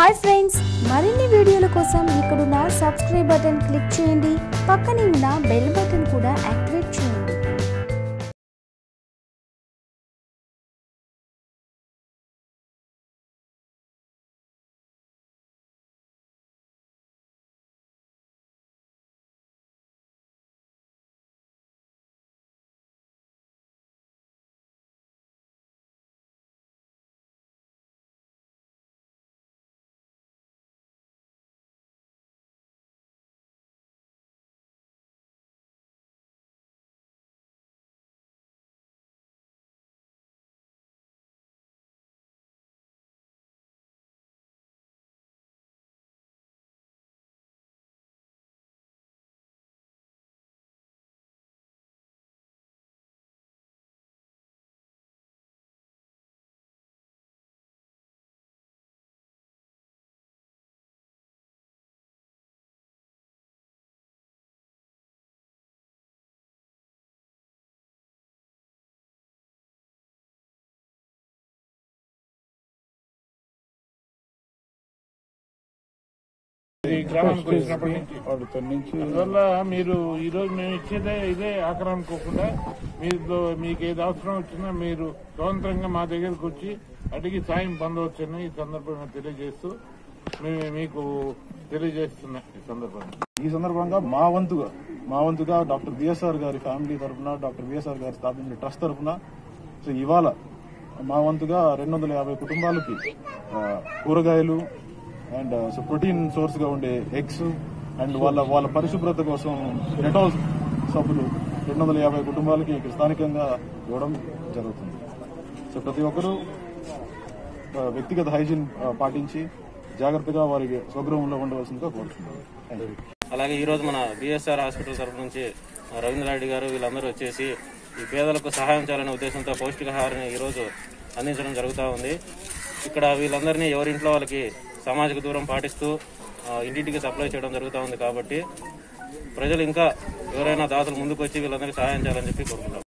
hi friends మరిన్ని వీడియోల కోసం ఇక్కడున్న సబ్స్క్రైబ్ బటన్ క్లిక్ చేయండి పక్కనే ఉన్న బెల్ బటన్ కూడా యాక్టివేట్ చేయండి ఈ గ్రామానికి వచ్చినప్పటి నుంచి అక్కడి నుంచి అందువల్ల మీరు ఈ రోజు మేము ఇచ్చేదే ఇదే ఆఖరి అనుకోకుండా మీరు మీకు ఏది అవసరం వచ్చినా మీరు స్వతంత్రంగా మా దగ్గరకు వచ్చి అడిగి సాయం పొందవచ్చని ఈ సందర్భంగా తెలియజేస్తూ మేము మీకు తెలియజేస్తున్నా ఈ సందర్భంగా ఈ సందర్భంగా మా వంతుగా మా వంతుగా డాక్టర్ బిఎస్ఆర్ గారి ఫ్యామిలీ తరఫున డాక్టర్ బిఎస్ఆర్ గారు స్థాపించిన ట్రస్ట్ తరఫున సో ఇవాళ మా వంతుగా రెండు వందల యాభై కుటుంబాలకి ఆ, కూరగాయలు అండ్ సో ప్రోటీన్ సోర్స్ గా ఉండే ఎగ్స్ అండ్ వాళ్ళ వాళ్ళ పరిశుభ్రత కోసం డెటాల్ సబ్బులు రెండు వందల యాభై కుటుంబాలకి ఇక్కడ స్థానికంగా ఇవ్వడం జరుగుతుంది సో ప్రతి ఒక్కరూ ఆ, వ్యక్తిగత హైజీన్ ఆ, పాటించి జాగ్రత్తగా వారికి స్వగృహంలో ఉండవలసిందిగా కోరుతున్నాను థ్యాంక్ యూ అలాగే ఈ రోజు మన బిఎస్ఆర్ హాస్పిటల్ తరఫు నుంచి రవీంద్రరెడ్డి గారు వీళ్ళందరూ వచ్చేసి ఈ పేదలకు సహాయం చేయాలనే ఉద్దేశంతో పౌష్టికాహారాన్ని ఈ రోజు అందించడం జరుగుతూ ఉంది ఇక్కడ వీళ్ళందరినీ ఎవరింట్లో వాళ్ళకి సామాజిక దూరం పాటిస్తూ ఆ, ఇంటింటికి సప్లై చేయడం జరుగుతూ ఉంది కాబట్టి ప్రజలు ఇంకా ఎవరైనా దాతలు ముందుకు వచ్చి వీళ్ళందరికీ సహాయం చేయాలని చెప్పి కోరుకుంటాం